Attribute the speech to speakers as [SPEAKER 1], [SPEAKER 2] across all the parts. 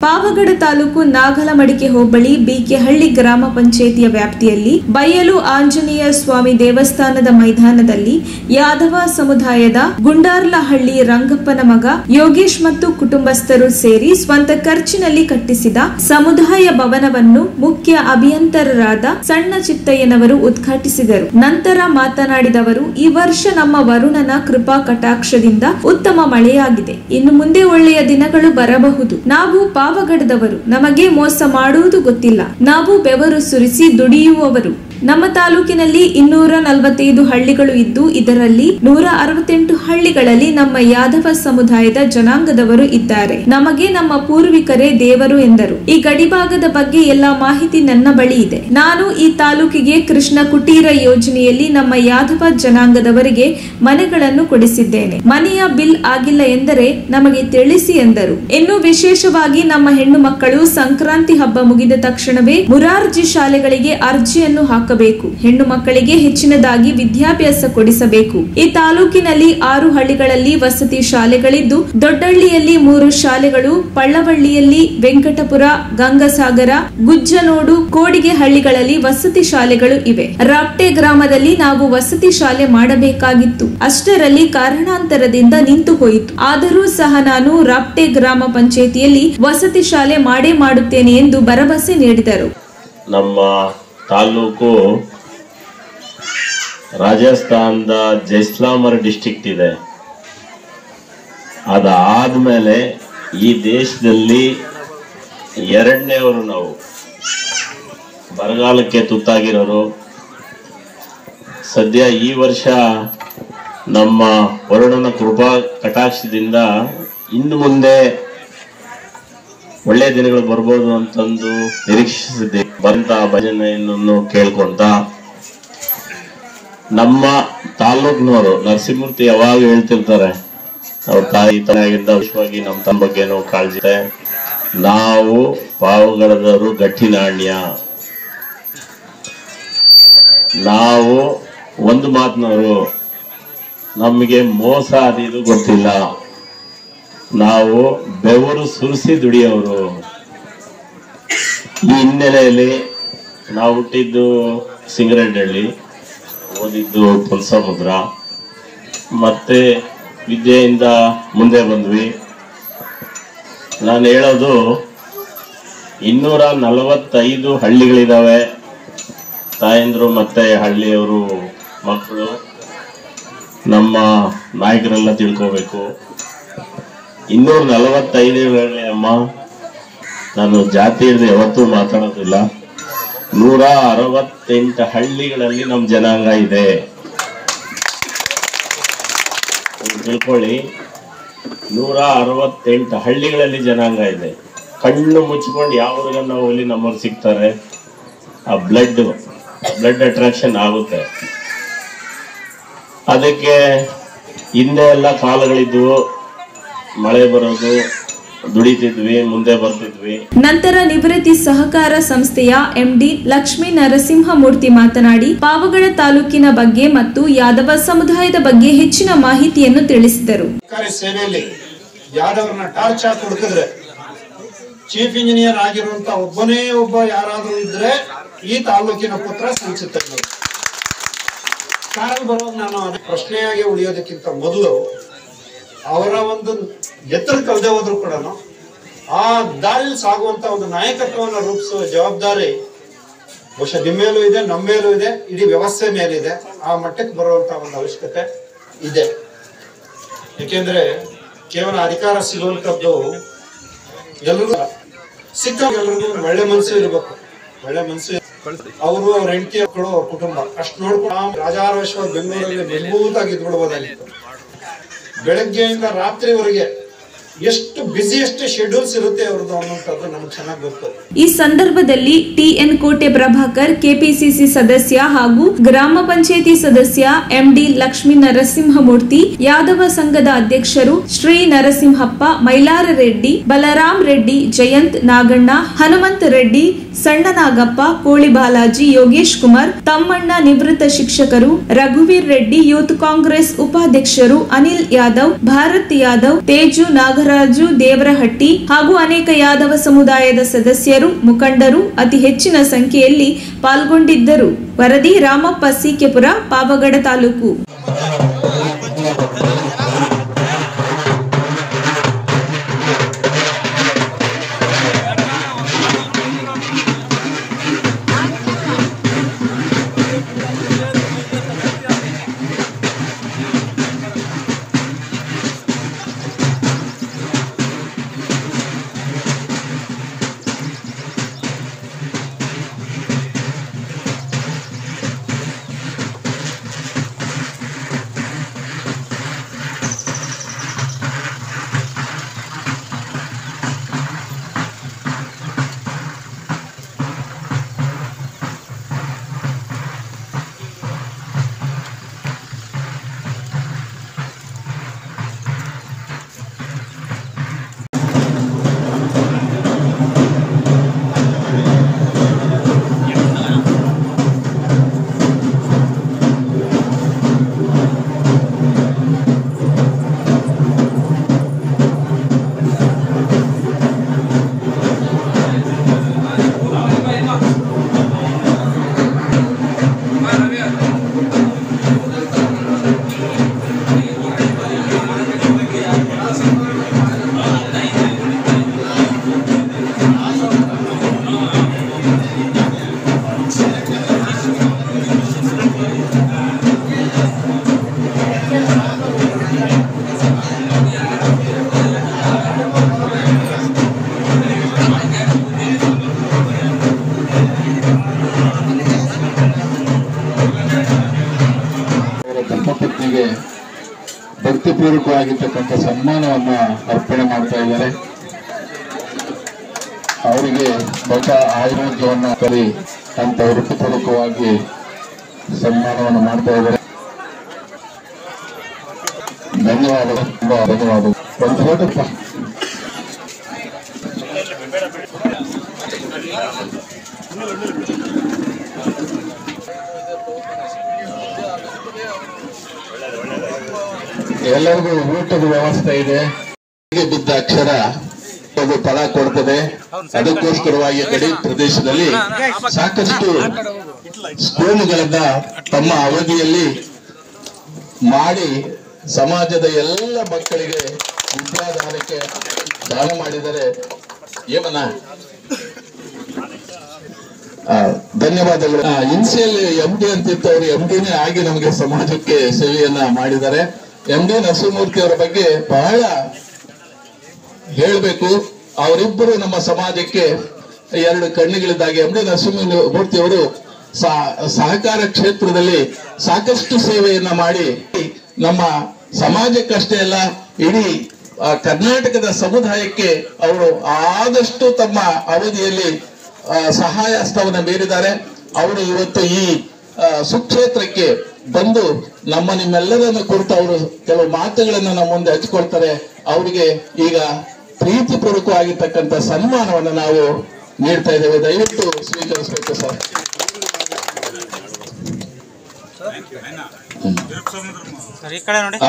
[SPEAKER 1] ಪಾವಗಡ ತಾಲೂಕು ನಾಗಲಮಡಿಕೆ ಹೋಬಳಿ ಬಿಕೆಹಳ್ಳಿ ಗ್ರಾಮ ಪಂಚಾಯಿತಿಯ ವ್ಯಾಪ್ತಿಯಲ್ಲಿ ಬಯಲು ಆಂಜನೇಯ ಸ್ವಾಮಿ ದೇವಸ್ಥಾನದ ಮೈದಾನದಲ್ಲಿ ಯಾದವ ಸಮುದಾಯದ ಗುಂಡಾರ್ಲಹಳ್ಳಿ ರಂಗಪ್ಪನ ಮಗ ಯೋಗೇಶ್ ಮತ್ತು ಕುಟುಂಬಸ್ಥರು ಸೇರಿ ಸ್ವಂತ ಖರ್ಚಿನಲ್ಲಿ ಕಟ್ಟಿಸಿದ ಸಮುದಾಯ ಭವನವನ್ನು ಮುಖ್ಯ ಅಭಿಯಂತರರಾದ ಸಣ್ಣ ಚಿತ್ತಯ್ಯನವರು ಉದ್ಘಾಟಿಸಿದರು ನಂತರ ಮಾತನಾಡಿದವರು ಈ ವರ್ಷ ನಮ್ಮ ವರುಣನ ಕೃಪಾ ಕಟಾಕ್ಷದಿಂದ ಉತ್ತಮ ಮಳೆಯಾಗಿದೆ ಇನ್ನು ಮುಂದೆ ಒಳ್ಳೆಯ ದಿನಗಳು ಬರಬಹುದು ನಾವು ಪಾವಗಡದವರು ನಮಗೆ ಮೋಸ ಮಾಡುವುದು ಗೊತ್ತಿಲ್ಲ ನಾವು ಬೆವರು ಸುರಿಸಿ ದುಡಿಯುವವರು ನಮ್ಮ ತಾಲೂಕಿನಲ್ಲಿ ಇನ್ನೂರ ನಲವತ್ತೈದು ಹಳ್ಳಿಗಳು ಇದ್ದು ಇದರಲ್ಲಿ ನೂರ ಅರವತ್ತೆಂಟು ಹಳ್ಳಿಗಳಲ್ಲಿ ನಮ್ಮ ಯಾದವ ಸಮುದಾಯದ ಜನಾಂಗದವರು ಇದ್ದಾರೆ ನಮಗೆ ನಮ್ಮ ಪೂರ್ವಿಕರೇ ದೇವರು ಎಂದರು ಈ ಗಡಿಭಾಗದ ಬಗ್ಗೆ ಎಲ್ಲಾ ಮಾಹಿತಿ ನನ್ನ ಬಳಿ ಇದೆ ನಾನು ಈ ತಾಲೂಕಿಗೆ ಕೃಷ್ಣ ಕುಟೀರ ಯೋಜನೆಯಲ್ಲಿ ನಮ್ಮ ಯಾದವ ಜನಾಂಗದವರಿಗೆ ಮನೆಗಳನ್ನು ಕೊಡಿಸಿದ್ದೇನೆ ಮನೆಯ ಬಿಲ್ ಆಗಿಲ್ಲ ಎಂದರೆ ನಮಗೆ ತಿಳಿಸಿ ಎಂದರು ಇನ್ನು ವಿಶೇಷವಾಗಿ ನಮ್ಮ ಹೆಣ್ಣು ಮಕ್ಕಳು ಸಂಕ್ರಾಂತಿ ಹಬ್ಬ ಮುಗಿದ ತಕ್ಷಣವೇ ಮುರಾರ್ಜಿ ಶಾಲೆಗಳಿಗೆ ಅರ್ಜಿಯನ್ನು ಹಾಕಬೇಕು ಹೆಣ್ಣು ಮಕ್ಕಳಿಗೆ ಹೆಚ್ಚಿನದಾಗಿ ವಿದ್ಯಾಭ್ಯಾಸ ಕೊಡಿಸಬೇಕು ಈ ತಾಲೂಕಿನಲ್ಲಿ ಆರು ಹಳ್ಳಿಗಳಲ್ಲಿ ವಸತಿ ಶಾಲೆಗಳಿದ್ದು ದೊಡ್ಡಹಳ್ಳಿಯಲ್ಲಿ ಮೂರು ಶಾಲೆಗಳು ಪಳ್ಳವಳ್ಳಿಯಲ್ಲಿ ವೆಂಕಟಪುರ ಗಂಗಸಾಗರ ಗುಜ್ಜನೋಡು ಕೋಡಿಗೆ ಹಳ್ಳಿಗಳಲ್ಲಿ ವಸತಿ ಶಾಲೆಗಳು ಇವೆ ರಾಪ್ಟೆ ಗ್ರಾಮದಲ್ಲಿ ನಾವು ವಸತಿ ಶಾಲೆ ಮಾಡಬೇಕಾಗಿತ್ತು ಅಷ್ಟರಲ್ಲಿ ಕಾರಣಾಂತರದಿಂದ ನಿಂತು ಹೋಯಿತು ಆದರೂ ಸಹ ನಾನು ರಾಪ್ಟೆ ಗ್ರಾಮ ಪಂಚಾಯಿತಿಯಲ್ಲಿ ವಸತಿ ಶಾಲೆ ಮಾಡೇ ಮಾಡುತ್ತೇನೆ ಎಂದು ಭರವಸೆ ನೀಡಿದರು
[SPEAKER 2] ನಮ್ಮ ತಾಲೂಕು ರಾಜಸ್ಥಾನದ ಜೈಸ್ಲಾಮರ್ ಡಿಸ್ಟ್ರಿಕ್ಟ್ ಇದೆ ಅದಾದ್ಮೇಲೆ ಈ ದೇಶದಲ್ಲಿ ಎರಡನೇವರು ನಾವು ಬರಗಾಲಕ್ಕೆ ತುತ್ತಾಗಿರೋರು ಸದ್ಯ ಈ ವರ್ಷ ನಮ್ಮ ವರುಣನ ಕೃಪಾ ಕಟಾಕ್ಷದಿಂದ ಇನ್ನು ಮುಂದೆ ಒಳ್ಳೆ ದಿನಗಳು ಬರ್ಬೋದು ಅಂತಂದು ನಿರೀಕ್ಷಿಸಿದ್ದೆ ಬಂತ ಭಜನೆಯನ್ನು ಕೇಳ್ಕೊಂತ ನಮ್ಮ ತಾಲೂಕ್ನವರು ನರಸಿಂಹಮೂರ್ತಿ ಯಾವಾಗ ಹೇಳ್ತಿರ್ತಾರೆ ಅವ್ರ ತಾಯಿ ತನಾಗಿಂದ ವಿಶ್ವವಾಗಿ ನಮ್ಮ ತಮ್ಮ ಬಗ್ಗೆನೂ ಕಾಳಜಿ ಇದೆ ನಾವು ಪಾವಗಡದವರು ಗಟ್ಟಿ ನಾಣ್ಯ ನಾವು ಒಂದು ಮಾತಿನವರು ನಮಗೆ ಮೋಸ ಅದಿದು ಗೊತ್ತಿಲ್ಲ ನಾವು ಬೆವರು ಸುರಿಸಿ ದುಡಿಯೋರು ಈ ಹಿನ್ನೆಲೆಯಲ್ಲಿ ನಾವು ಹುಟ್ಟಿದ್ದು ಸಿಂಗರಡ್ಡಳ್ಳಿ ಓದಿದ್ದು ಪುಲ್ಸಮುದ್ರ ಮತ್ತೆ ವಿದ್ಯೆಯಿಂದ ಮುಂದೆ ಬಂದ್ವಿ ನಾನು ಹೇಳೋದು ಇನ್ನೂರ ನಲವತ್ತೈದು ಹಳ್ಳಿಗಳಿದಾವೆ ತಾಯಂದ್ರು ಮತ್ತೆ ಹಳ್ಳಿಯವರು ಮಕ್ಕಳು ನಮ್ಮ ನಾಯಕರೆಲ್ಲ ತಿಳ್ಕೋಬೇಕು ಇನ್ನೂರ ನಲವತ್ತೈದು ಹೇಳಿ ಅಮ್ಮ ನಾನು ಜಾತಿ ಹಿಡಿದು ಯಾವತ್ತೂ ಮಾತಾಡೋದಿಲ್ಲ ನೂರ ಅರವತ್ತೆಂಟು ಹಳ್ಳಿಗಳಲ್ಲಿ ನಮ್ಮ ಜನಾಂಗ ಇದೆ ನೀವು ತಿಳ್ಕೊಳ್ಳಿ ನೂರ ಅರವತ್ತೆಂಟು ಹಳ್ಳಿಗಳಲ್ಲಿ ಜನಾಂಗ ಇದೆ ಕಣ್ಣು ಮುಚ್ಕೊಂಡು ಯಾವ ಊರಿಗನ್ನ ಹೋಗ್ಲಿ ನಮ್ಮವ್ರು ಸಿಗ್ತಾರೆ ಆ ಬ್ಲಡ್ ಬ್ಲಡ್ ಅಟ್ರಾಕ್ಷನ್ ಆಗುತ್ತೆ ಅದಕ್ಕೆ ಹಿಂದೆ ಎಲ್ಲ ಕಾಲಗಳಿದ್ವು ಮಳೆ ಬರೋದು ದುಡಿತಿದ್ವಿ ಮುಂದೆ ಬರ್ತಿದ್ವಿ
[SPEAKER 1] ನಂತರ ನಿವೃತ್ತಿ ಸಹಕಾರ ಸಂಸ್ಥೆಯ ಎಂಡಿ ಲಕ್ಷ್ಮೀ ನರಸಿಂಹಮೂರ್ತಿ ಮಾತನಾಡಿ ಪಾವಗಡ ತಾಲೂಕಿನ ಬಗ್ಗೆ ಮತ್ತು ಯಾದವ ಸಮುದಾಯದ ಬಗ್ಗೆ ಹೆಚ್ಚಿನ ಮಾಹಿತಿಯನ್ನು ತಿಳಿಸಿದರು
[SPEAKER 3] ಸರ್ಕಾರಿ ಸೇವೆಯಲ್ಲಿ ಯಾವ್ದವ್ರನ್ನ ಟಾರ್ಚ್ ಹಾಕಿ ಹುಡುಕಿದ್ರೆ ಚೀಫ್ ಇಂಜಿನಿಯರ್ ಆಗಿರುವಂತ ಒಬ್ಬನೇ ಒಬ್ಬ ಯಾರಾದ್ರೂ ಇದ್ರೆ ಈ ತಾಲೂಕಿನ ಪುತ್ರ ಸಂಚಿತ ಕಾರಲ್ಲಿ ಬರುವಾಗ ನಾನು ಅದು ಪ್ರಶ್ನೆಯಾಗಿ ಉಳಿಯೋದಕ್ಕಿಂತ ಮೊದಲು ಅವರ ಒಂದು ಎತ್ತರ ಕಲ್ದೆ ಹೋದ್ರು ಕೂಡ ಆ ದಾರಿಯಲ್ಲಿ ಸಾಗುವಂತ ಒಂದು ನಾಯಕತ್ವವನ್ನು ರೂಪಿಸುವ ಜವಾಬ್ದಾರಿ ಬಹುಶಃ ನಿಮ್ಮ ಮೇಲೂ ಇದೆ ನಮ್ಮ ಮೇಲೂ ಇದೆ ಇಡೀ ವ್ಯವಸ್ಥೆ ಮೇಲಿದೆ ಆ ಮಟ್ಟಕ್ಕೆ ಬರುವಂತ ಒಂದು ಅವಶ್ಯಕತೆ ಇದೆ ಯಾಕೆಂದ್ರೆ ಕೇವಲ ಅಧಿಕಾರ ಸಿಗುವಂತದ್ದು ಎಲ್ರಿಗೂ ಸಿಕ್ಕ ಎಲ್ರಿಗೂ ಒಂದು ಒಳ್ಳೆ ಮನಸ್ಸು ಇರಬೇಕು ಒಳ್ಳೆ ಮನಸ್ಸು ಅವರು ಅವ್ರ ಹೆಂಡತಿ ಮಕ್ಕಳು ಅವ್ರ ಕುಟುಂಬ ಅಷ್ಟು ನೋಡ್ಕೊಂಡು ರಾಜಾರೋಷವಾಗಿ ಬೆಂಗಳೂರಲ್ಲಿ ಮಜಬೂತಾಗಿ ಇದ್ಬಿಡ್ಬೋದಾಗಿತ್ತು ಬೆಳಗ್ಗೆಯಿಂದ ರಾತ್ರಿವರೆಗೆ ಎಷ್ಟು ಬಿಸಿಯೆಸ್ಟ್ ಶೆಡ್ಯೂಲ್ಸ್ ಇರುತ್ತೆ ಅವ್ರದ್ದು ಅನ್ನೋಂಥದ್ದು ನಮ್ಗೆ ಚೆನ್ನಾಗಿ ಗೊತ್ತು
[SPEAKER 1] ಈ ಸಂದರ್ಭದಲ್ಲಿ ಟಿಎನ್ ಕೋಟೆ ಪ್ರಭಾಕರ್ ಕೆಪಿಸಿಸಿ ಸದಸ್ಯ ಹಾಗೂ ಗ್ರಾಮ ಪಂಚಾಯಿತಿ ಸದಸ್ಯ ಎಂಡಿ ಲಕ್ಷ್ಮೀ ನರಸಿಂಹಮೂರ್ತಿ ಯಾದವ ಸಂಘದ ಅಧ್ಯಕ್ಷರು ಶ್ರೀ ನರಸಿಂಹಪ್ಪ ಮೈಲಾರ ರೆಡ್ಡಿ ಬಲರಾಮ್ ರೆಡ್ಡಿ ಜಯಂತ್ ನಾಗಣ್ಣ ಹನುಮಂತ ರೆಡ್ಡಿ ಸಣ್ಣ ನಾಗಪ್ಪ ಕೋಳಿ ಬಾಲಾಜಿ ಯೋಗೇಶ್ ಕುಮಾರ್ ತಮ್ಮಣ್ಣ ನಿವೃತ್ತ ಶಿಕ್ಷಕರು ರಘುವೀರ್ ರೆಡ್ಡಿ ಯೂತ್ ಕಾಂಗ್ರೆಸ್ ಉಪಾಧ್ಯಕ್ಷರು ಅನಿಲ್ ಯಾದವ್ ಭಾರತ್ ಯಾದವ್ ತೇಜು ನಾಗರ ನಾಗರಾಜು ದೇವರಹಟ್ಟಿ ಹಾಗೂ ಅನೇಕ ಯಾದವ ಸಮುದಾಯದ ಸದಸ್ಯರು ಮುಖಂಡರು ಅತಿ ಹೆಚ್ಚಿನ ಸಂಖ್ಯೆಯಲ್ಲಿ ಪಾಲ್ಗೊಂಡಿದ್ದರು ವರದಿ ರಾಮಪ್ಪ ಸೀಕೆಪುರ ಪಾವಗಡ ತಾಲೂಕು
[SPEAKER 4] ಅವರ ಧರ್ಮಪತ್ನಿಗೆ ಭಕ್ತಿಪೂರ್ವಕವಾಗಿರ್ತಕ್ಕಂಥ ಸನ್ಮಾನವನ್ನ ಅರ್ಪಣೆ ಮಾಡ್ತಾ ಇದ್ದಾರೆ ಅವರಿಗೆ ಬಹಳ ಆರೋಗ್ಯವನ್ನ ಕರಿ ಅಂತ ವೃತ್ತಿಪೂರ್ವಕವಾಗಿ ಸನ್ಮಾನವನ್ನು ಮಾಡ್ತಾ ಇದ್ದಾರೆ ಧನ್ಯವಾದಗಳು ತುಂಬಾ ಧನ್ಯವಾದಗಳು ಒಂದು ಫೋಟೋ ಎಲ್ಲರಿಗೂ ಊಟದ ವ್ಯವಸ್ಥೆ ಇದೆ ಹೀಗೆ ಬಿದ್ದ ಅಕ್ಷರ ಅದು ಫಲ ಕೊಡ್ತದೆ ಅದಕ್ಕೋಸ್ಕರವಾಗಿ ಗಡಿ ಪ್ರದೇಶದಲ್ಲಿ ಸಾಕಷ್ಟು ಸ್ಕೂಲುಗಳನ್ನ ತಮ್ಮ ಅವಧಿಯಲ್ಲಿ ಮಾಡಿ ಸಮಾಜದ ಎಲ್ಲ ಮಕ್ಕಳಿಗೆ ವಿದ್ಯಾದಾನಕ್ಕೆ ದಾನ ಮಾಡಿದರೆ ಏಮನ್ನ ಆ, ಧನ್ಯವಾದಗಳು ಆ, ಇನ್ಸಿಯಲ್ಲಿ ಎಂ ಡಿ ಅಂತಿತ್ತು ಅವರು ಎಂ ಡಿನೇ ಆಗಿ ನಮಗೆ ಸಮಾಜಕ್ಕೆ ಸೇವೆಯನ್ನ ಮಾಡಿದ್ದಾರೆ ಎಂ ಡಿ ನರಸಿಂಹಮೂರ್ತಿ ಅವರ ಬಗ್ಗೆ ಬಹಳ ಹೇಳಬೇಕು ಅವರಿಬ್ಬರು ನಮ್ಮ ಸಮಾಜಕ್ಕೆ ಎರಡು ಕಣ್ಣುಗಳಿದ್ದಾಗೆ ಎಂ ಡಿ ನರಸಿಂಹಮೂರ್ತಿ ಅವರು ಸಹಕಾರ ಕ್ಷೇತ್ರದಲ್ಲಿ ಸಾಕಷ್ಟು ಸೇವೆಯನ್ನ ಮಾಡಿ ನಮ್ಮ ಸಮಾಜಕ್ಕಷ್ಟೇ ಅಲ್ಲ ಇಡೀ ಆ, ಕರ್ನಾಟಕದ ಸಮುದಾಯಕ್ಕೆ ಅವರು ಆದಷ್ಟು ತಮ್ಮ ಅವಧಿಯಲ್ಲಿ ಆ, ಸಹಾಯ ಹಸ್ತವನ್ನು ಬೀರಿದ್ದಾರೆ ಅವರು ಇವತ್ತು ಈ ಆ, ಸುಕ್ಷೇತ್ರಕ್ಕೆ ಬಂದು ನಮ್ಮ ನಿಮ್ಮೆಲ್ಲರನ್ನು ಕುರಿತು ಅವರು ಕೆಲವು ಮಾತುಗಳನ್ನು ನಮ್ಮ ಮುಂದೆ ಹಂಚಿಕೊಳ್ತಾರೆ ಅವರಿಗೆ ಈಗ ಪ್ರೀತಿಪೂರ್ವಕವಾಗಿರ್ತಕ್ಕಂಥ ಸನ್ಮಾನವನ್ನು ನಾವು ನೀಡ್ತಾ ಇದ್ದೇವೆ ದಯವಿಟ್ಟು ಸ್ವೀಕರಿಸಬೇಕು ಸರ್
[SPEAKER 5] ಸರ್ ಈ ಕಡೆ ನೋಡಿ
[SPEAKER 4] ಆ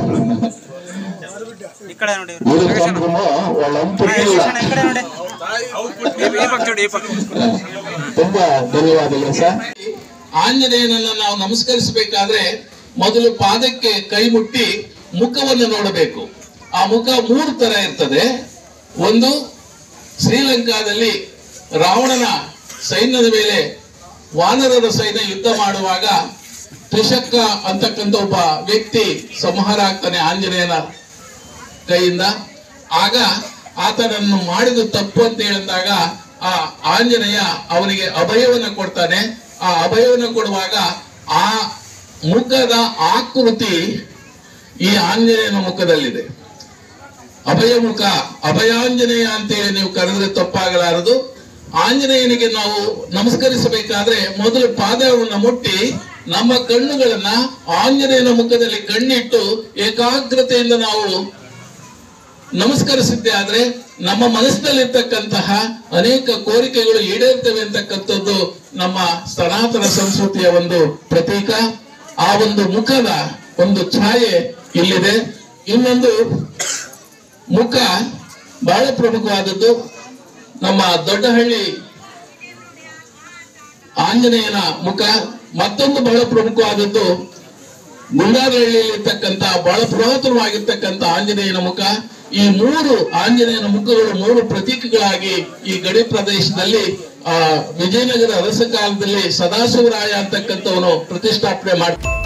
[SPEAKER 5] ಈ ಕಡೆ ನೋಡಿ
[SPEAKER 4] ಗುರು ಸಂಭ್ರಮ ಒಳ್ಳೆ ಅಂಪುಟ್ಟಿಲ್ಲ.
[SPEAKER 5] ಈ ಕಡೆ ನೋಡಿ ಈ ಪಕ್ಕ ನೋಡಿ ಈ ಪಕ್ಕ
[SPEAKER 4] ತುಂಬಾ ಧನ್ಯವಾದಗಳು ಸರ್ ಆಂಜನೇಯನನ್ನ ನಾವು ನಮಸ್ಕರಿಸಬೇಕಾದ್ರೆ ಮೊದಲು ಪಾದಕ್ಕೆ ಕೈ ಮುಟ್ಟಿ ಮುಖವನ್ನು ನೋಡಬೇಕು ಆ ಮುಖ ಮೂರು ತರ ಇರ್ತದೆ ಒಂದು ಶ್ರೀಲಂಕಾದಲ್ಲಿ ರಾವಣನ ಸೈನ್ಯದ ಮೇಲೆ ವಾನರರ ಸೈನ್ಯ ಯುದ್ಧ ಮಾಡುವಾಗ ತ್ರಿಶಕ್ಕ ಅಂತಕ್ಕಂಥ ಒಬ್ಬ ವ್ಯಕ್ತಿ ಸಂಹಾರ ಆಗ್ತಾನೆ ಆಂಜನೇಯನ ಕೈಯಿಂದ ಆಗ ಆತನನ್ನು ಮಾಡಿದ ತಪ್ಪು ಅಂತ ಹೇಳಿದಾಗ ಆ ಆಂಜನೇಯ ಅವನಿಗೆ ಅಭಯವನ್ನು ಕೊಡ್ತಾನೆ ಆ ಅಭಯವನ್ನು ಕೊಡುವಾಗ ಆ ಮುಖದ ಆಕೃತಿ ಈ ಆಂಜನೇಯನ ಮುಖದಲ್ಲಿದೆ ಅಭಯ ಮುಖ ಅಭಯಾಂಜನೇಯ ಅಂತೇಳಿ ನೀವು ಕರೆದ್ರೆ ತಪ್ಪಾಗಲಾರದು ಆಂಜನೇಯನಿಗೆ ನಾವು ನಮಸ್ಕರಿಸಬೇಕಾದ್ರೆ ಮೊದಲು ಪಾದವನ್ನು ಮುಟ್ಟಿ ನಮ್ಮ ಕಣ್ಣುಗಳನ್ನ ಆಂಜನೇಯನ ಮುಖದಲ್ಲಿ ಕಣ್ಣಿಟ್ಟು ಏಕಾಗ್ರತೆಯಿಂದ ನಾವು ನಮಸ್ಕರಿಸಿದ್ದೆ ಆದ್ರೆ ನಮ್ಮ ಮನಸ್ಸಿನಲ್ಲಿರ್ತಕ್ಕಂತಹ ಅನೇಕ ಕೋರಿಕೆಗಳು ಈಡೇರ್ತವೆ ಅಂತಕ್ಕಂಥದ್ದು ನಮ್ಮ ಸನಾತನ ಸಂಸ್ಕೃತಿಯ ಒಂದು ಪ್ರತೀಕ ಆ ಒಂದು ಮುಖದ ಒಂದು ಛಾಯೆ ಇಲ್ಲಿದೆ ಇನ್ನೊಂದು ಮುಖ ಬಹಳ ಪ್ರಮುಖವಾದದ್ದು ನಮ್ಮ ದೊಡ್ಡಹಳ್ಳಿ ಆಂಜನೇಯನ ಮುಖ ಮತ್ತೊಂದು ಬಹಳ ಪ್ರಮುಖವಾದದ್ದು ಗುಂಡಾರಹಳ್ಳಿಯಲ್ಲಿರ್ತಕ್ಕಂಥ ಬಹಳ ಪುರಾತನವಾಗಿರ್ತಕ್ಕಂಥ ಆಂಜನೇಯನ ಮುಖ ಈ ಮೂರು ಆಂಜನೇಯನ ಮುಖಗಳು ಮೂರು ಪ್ರತೀಕಗಳಾಗಿ ಈ ಗಡಿ ಪ್ರದೇಶದಲ್ಲಿ ಆ ವಿಜಯನಗರ ಅರಸ ಕಾಲದಲ್ಲಿ ಸದಾಶಿವರಾಯ ಅಂತಕ್ಕಂಥವನು ಪ್ರತಿಷ್ಠಾಪನೆ ಮಾಡ್ತಾರೆ